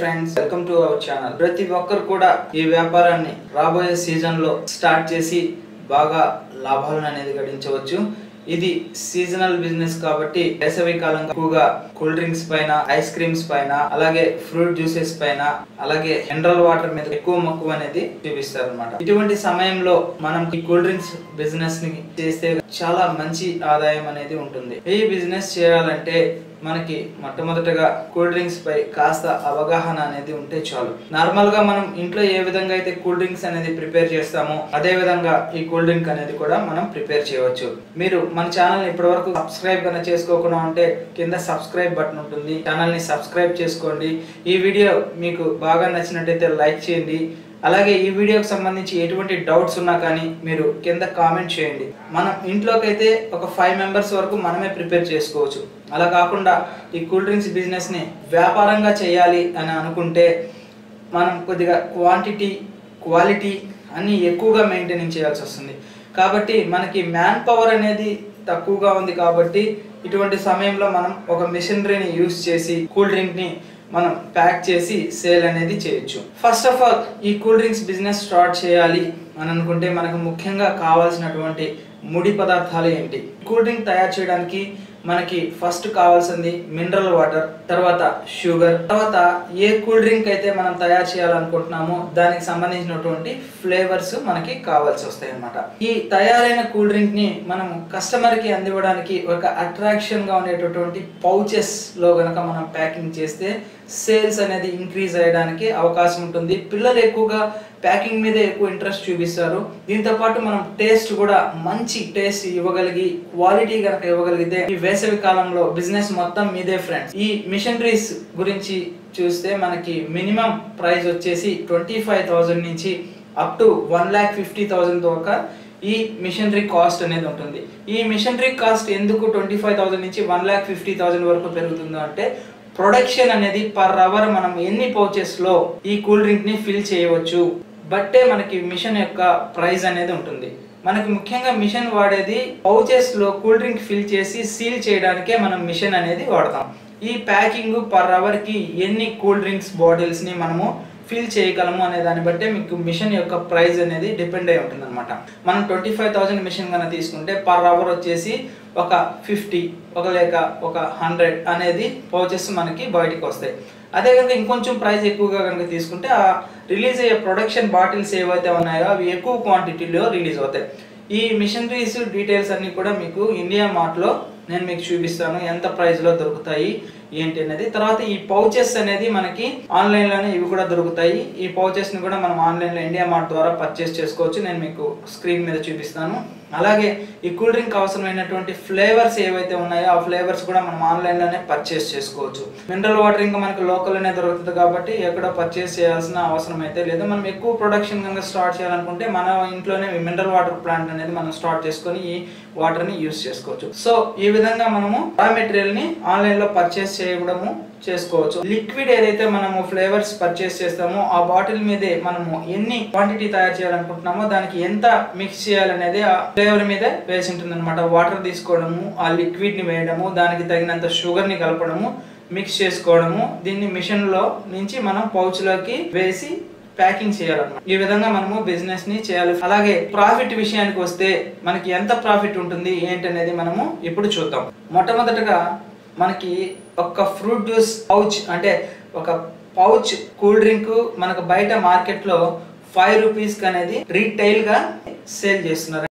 friends welcome to our channel ప్రతి ఒక్కరు కూడా ఈ వ్యాపారాన్ని రాబోయే సీజన్ లో స్టార్ట్ చేసి బాగా లాభాలను అనేది గడించవచ్చు ఇది సీజనల్ బిజినెస్ కాబట్టి వేసవి కాలం ఎక్కువగా కూల్ డ్రింక్స్ పైన ఐస్ క్రీమ్స్ పైన అలాగే ఫ్రూట్ జ్యూసెస్ పైన అలాగే మినరల్ వాటర్ మీద ఎక్కువ మక్కువ అనేది చూపిస్తారు అనమాట ఇటువంటి సమయంలో మనం ఈ కూల్ డ్రింక్స్ బిజినెస్ ని చేస్తే చాలా మంచి ఆదాయం అనేది ఉంటుంది ఈ బిజినెస్ చేయాలంటే మనకి మొట్టమొదటగా కూల్ డ్రింక్స్ పై కాస్త అవగాహన అనేది ఉంటే చాలు నార్మల్ గా మనం ఇంట్లో ఏ విధంగా అయితే కూల్ డ్రింక్స్ అనేది ప్రిపేర్ చేస్తామో అదే విధంగా ఈ కూల్ డ్రింక్ అనేది కూడా మనం ప్రిపేర్ చేయవచ్చు మీరు మన ఛానల్ ఇప్పటి వరకు సబ్స్క్రైబ్ కనుక చేసుకోకుండా ఉంటే కింద సబ్స్క్రైబ్ బటన్ ఉంటుంది ఛానల్ ని సబ్స్క్రైబ్ చేసుకోండి ఈ వీడియో మీకు బాగా నచ్చినట్టయితే లైక్ చేయండి అలాగే ఈ వీడియోకి సంబంధించి ఎటువంటి డౌట్స్ ఉన్నా కానీ మీరు కింద కామెంట్ చేయండి మనం ఇంట్లోకి అయితే ఒక ఫైవ్ మెంబర్స్ వరకు మనమే ప్రిపేర్ చేసుకోవచ్చు అలా కాకుండా ఈ కూల్ డ్రింక్స్ బిజినెస్ని వ్యాపారంగా చేయాలి అని అనుకుంటే మనం కొద్దిగా క్వాంటిటీ క్వాలిటీ అన్నీ ఎక్కువగా మెయింటైన్ చేయాల్సి వస్తుంది కాబట్టి మనకి మ్యాన్ పవర్ అనేది తక్కువగా ఉంది కాబట్టి ఇటువంటి సమయంలో మనం ఒక మిషనరీని యూస్ చేసి కూల్ డ్రింక్ని మనం ప్యాక్ చేసి సేల్ అనేది చేయొచ్చు ఫస్ట్ ఆఫ్ ఆల్ ఈ కూల్ డ్రింక్స్ బిజినెస్ స్టార్ట్ చేయాలి అని అనుకుంటే మనకు ముఖ్యంగా కావాల్సినటువంటి ముడి పదార్థాలు ఏంటి కూల్ డ్రింక్ తయారు చేయడానికి మనకి ఫస్ట్ కావాల్సింది మినరల్ వాటర్ తర్వాత షుగర్ తర్వాత ఏ కూల్ డ్రింక్ అయితే మనం తయారు చేయాలనుకుంటున్నామో దానికి సంబంధించినటువంటి ఫ్లేవర్స్ మనకి కావాల్సి వస్తాయి అన్నమాట ఈ తయారైన కూల్ డ్రింక్ ని మనం కస్టమర్ కి అందివ్వడానికి ఒక అట్రాక్షన్ గా ఉండేటటువంటి పౌచెస్ లో గనక మనం ప్యాకింగ్ చేస్తే సేల్స్ అనేది ఇంక్రీజ్ అయ్యడానికి అవకాశం ఉంటుంది పిల్లలు ఎక్కువగా ప్యాకింగ్ మీద ఎక్కువ ఇంట్రెస్ట్ చూపిస్తారు దీంతో పాటు మనం టేస్ట్ కూడా మంచి టేస్ట్ ఇవ్వగలిగి క్వాలిటీ కనుక ఇవ్వగలిగితే ఈ వేసవి కాలంలో బిజినెస్ మొత్తం మీదే ఫ్రెండ్స్ ఈ మిషనరీస్ గురించి చూస్తే మనకి మినిమం ప్రైస్ వచ్చేసి ట్వంటీ ఫైవ్ థౌజండ్ నుంచి up to one lakh fifty thousand దాకా ఈ మిషనరీ కాస్ట్ అనేది ఉంటుంది ఈ మిషనరీ కాస్ట్ ఎందుకు ట్వంటీ ఫైవ్ థౌసండ్ నుంచి వన్ ల్యాక్ ఫిఫ్టీ థౌసండ్ వరకు పెరుగుతుందో అంటే ప్రొడక్షన్ అనేది పర్ అవర్ మనం ఎన్ని పౌచెస్ లో ఈ కూల్ డ్రింక్ ని ఫిల్ చేయవచ్చు బట్టే మనకి మిషన్ యొక్క ప్రైస్ అనేది ఉంటుంది మనకి ముఖ్యంగా మిషన్ వాడేది పౌచెస్ లో కూల్ డ్రింక్ ఫిల్ చేసి సీల్ చేయడానికే మనం మిషన్ అనేది వాడతాం ఈ ప్యాకింగ్ పర్ అవర్ కి ఎన్ని కూల్ డ్రింక్స్ బాటిల్స్ ని మనము ఫిల్ చేయగలము అనే దాన్ని బట్టే మీకు మిషన్ యొక్క ప్రైస్ అనేది డిపెండ్ అయి ఉంటుంది అనమాట మనం ట్వంటీ ఫైవ్ థౌసండ్ మిషన్ కనుక తీసుకుంటే పర్ అవర్ వచ్చేసి ఒక ఫిఫ్టీ ఒక లేక ఒక హండ్రెడ్ అనేది పౌచెస్ మనకి బయటికి వస్తాయి అదే కనుక ఇంకొంచెం ప్రైస్ ఎక్కువగా కనుక తీసుకుంటే ఆ రిలీజ్ అయ్యే ప్రొడక్షన్ బాటిల్స్ ఏవైతే ఉన్నాయో అవి ఎక్కువ క్వాంటిటీలో రిలీజ్ అవుతాయి ఈ మిషనరీస్ డీటెయిల్స్ అన్ని కూడా మీకు ఇండియా మార్ట్లో నేను మీకు చూపిస్తాను ఎంత ప్రైస్లో దొరుకుతాయి ఏంటి అనేది తర్వాత ఈ పౌచెస్ అనేది మనకి ఆన్లైన్లోనే ఇవి కూడా దొరుకుతాయి ఈ పౌచెస్ని కూడా మనం ఆన్లైన్లో ఇండియా మార్ట్ ద్వారా పర్చేస్ చేసుకోవచ్చు నేను మీకు స్క్రీన్ మీద చూపిస్తాను అలాగే ఈ కూల్ డ్రింక్ అవసరమైనటువంటి ఫ్లేవర్స్ ఏవైతే ఉన్నాయో ఆ ఫ్లేవర్స్ కూడా మనం ఆన్లైన్లోనే పర్చేస్ చేసుకోవచ్చు మినరల్ వాటర్ ఇంకా మనకు లోకల్లోనే దొరుకుతుంది కాబట్టి ఎక్కడ పర్చేస్ చేయాల్సిన అవసరం అయితే లేదు మనం ఎక్కువ ప్రొడక్షన్ కనుక స్టార్ట్ చేయాలనుకుంటే మన ఇంట్లోనే మినరల్ వాటర్ ప్లాంట్ అనేది మనం స్టార్ట్ చేసుకొని ఈ వాటర్ని యూస్ చేసుకోవచ్చు సో ఈ విధంగా మనము రా మెటీరియల్ని ఆన్లైన్లో పర్చేస్ చేయడము చేసుకోవచ్చు లిక్విడ్ ఏదైతే మనము ఫ్లేవర్స్ పర్చేస్ చేస్తామో ఆ బాటిల్ మీదే మనము ఎన్ని క్వాంటిటీ తయారు చేయాలనుకుంటున్నామో దానికి ఎంత మిక్స్ చేయాలనేది ఆ ఫ్లేవర్ మీద వేసి ఉంటుంది అనమాట వాటర్ తీసుకోవడము ఆ లిక్విడ్ ని వేయడము దానికి తగినంత షుగర్ ని కలపడము మిక్స్ చేసుకోవడము దీన్ని మిషన్ లో నుంచి మనం పౌచ్ లోకి వేసి ప్యాకింగ్ చేయాలన్నమాట ఈ విధంగా మనము బిజినెస్ ని చేయాలి అలాగే ప్రాఫిట్ విషయానికి వస్తే మనకి ఎంత ప్రాఫిట్ ఉంటుంది ఏంటనేది మనము ఇప్పుడు చూద్దాం మొట్టమొదటగా మనకి ఒక ఫ్రూట్ జ్యూస్ పౌచ్ అంటే ఒక పౌచ్ కూల్ డ్రింక్ మనకు బయట మార్కెట్లో ఫైవ్ రూపీస్కి అనేది రీటైల్గా సేల్ చేస్తున్నారు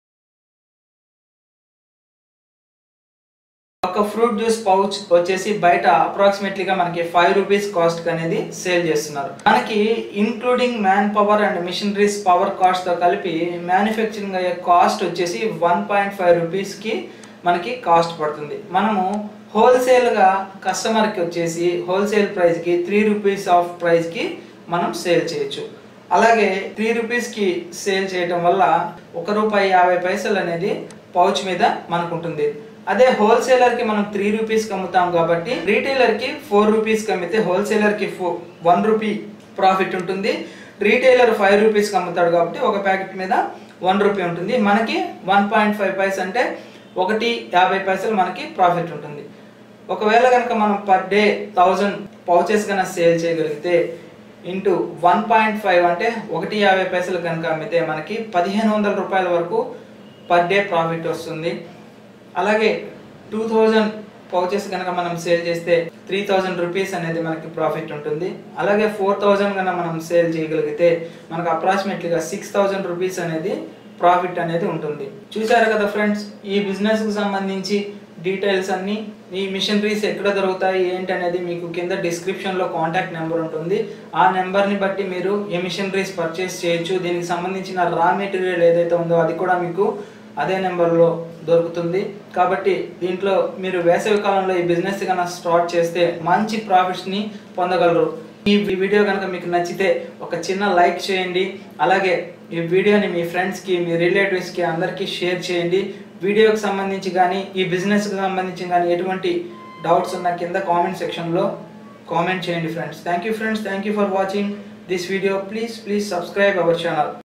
ఒక ఫ్రూట్ జ్యూస్ పౌచ్ వచ్చేసి బయట అప్రాక్సిమేట్లీగా మనకి ఫైవ్ రూపీస్ కాస్ట్ అనేది సేల్ చేస్తున్నారు మనకి including manpower and machineries power cost తో కలిపి మ్యానుఫ్యాక్చరింగ్ అయ్యే కాస్ట్ వచ్చేసి వన్ పాయింట్ ఫైవ్ రూపీస్ కి మనకి కాస్ట్ పడుతుంది మనము హోల్సేల్గా కస్టమర్కి వచ్చేసి హోల్సేల్ ప్రైస్కి త్రీ రూపీస్ ఆఫ్ ప్రైస్కి మనం సేల్ చేయొచ్చు అలాగే త్రీ రూపీస్కి సేల్ చేయటం వల్ల ఒక రూపాయి యాభై పైసలు అనేది పౌచ్ మీద మనకు ఉంటుంది అదే హోల్సేలర్కి మనం త్రీ రూపీస్కి అమ్ముతాం కాబట్టి రీటైలర్కి ఫోర్ రూపీస్కి అమ్మితే హోల్సేలర్కి ఫో వన్ రూపీ ప్రాఫిట్ ఉంటుంది రీటైలర్ ఫైవ్ రూపీస్కి అమ్ముతాడు కాబట్టి ఒక ప్యాకెట్ మీద వన్ రూపీ ఉంటుంది మనకి వన్ పాయింట్ ఫైవ్ పైస్ అంటే ఒకటి యాభై పైసలు మనకి ప్రాఫిట్ ఉంటుంది ఒకవేళ కనుక మనం పర్ డే థౌజండ్ పౌచెస్ కన్నా సేల్ చేయగలిగితే ఇంటూ వన్ పాయింట్ ఫైవ్ అంటే ఒకటి యాభై పైసలు కనుక అమ్మితే మనకి పదిహేను వందల రూపాయల వరకు పర్ డే ప్రాఫిట్ వస్తుంది అలాగే టూ థౌజండ్ పౌచెస్ కనుక మనం సేల్ చేస్తే త్రీ థౌజండ్ రూపీస్ అనేది మనకి ప్రాఫిట్ ఉంటుంది అలాగే ఫోర్ థౌజండ్ కనుక మనం సేల్ చేయగలిగితే మనకు అప్రాక్సిమేట్లీగా సిక్స్ థౌజండ్ రూపీస్ అనేది ప్రాఫిట్ అనేది ఉంటుంది చూసారు కదా ఫ్రెండ్స్ ఈ బిజినెస్కి సంబంధించి డీటెయిల్స్ అన్నీ ఈ మిషనరీస్ ఎక్కడ దొరుకుతాయి ఏంటి అనేది మీకు కింద డిస్క్రిప్షన్లో కాంటాక్ట్ నెంబర్ ఉంటుంది ఆ నెంబర్ని బట్టి మీరు ఈ మిషనరీస్ పర్చేస్ చేయొచ్చు దీనికి సంబంధించిన రా మెటీరియల్ ఏదైతే ఉందో అది కూడా మీకు అదే నెంబర్లో దొరుకుతుంది కాబట్టి దీంట్లో మీరు వేసవి కాలంలో ఈ బిజినెస్ కనుక స్టార్ట్ చేస్తే మంచి ప్రాఫిట్స్ని పొందగలరు ఈ వీడియో కనుక మీకు నచ్చితే ఒక చిన్న లైక్ చేయండి అలాగే ఈ వీడియోని మీ ఫ్రెండ్స్కి మీ రిలేటివ్స్కి అందరికీ షేర్ చేయండి వీడియోకి సంబంధించి కానీ ఈ బిజినెస్కి సంబంధించి కానీ ఎటువంటి డౌట్స్ ఉన్న కింద కామెంట్ సెక్షన్లో కామెంట్ చేయండి friends thank you friends thank you for watching this video please please subscribe our channel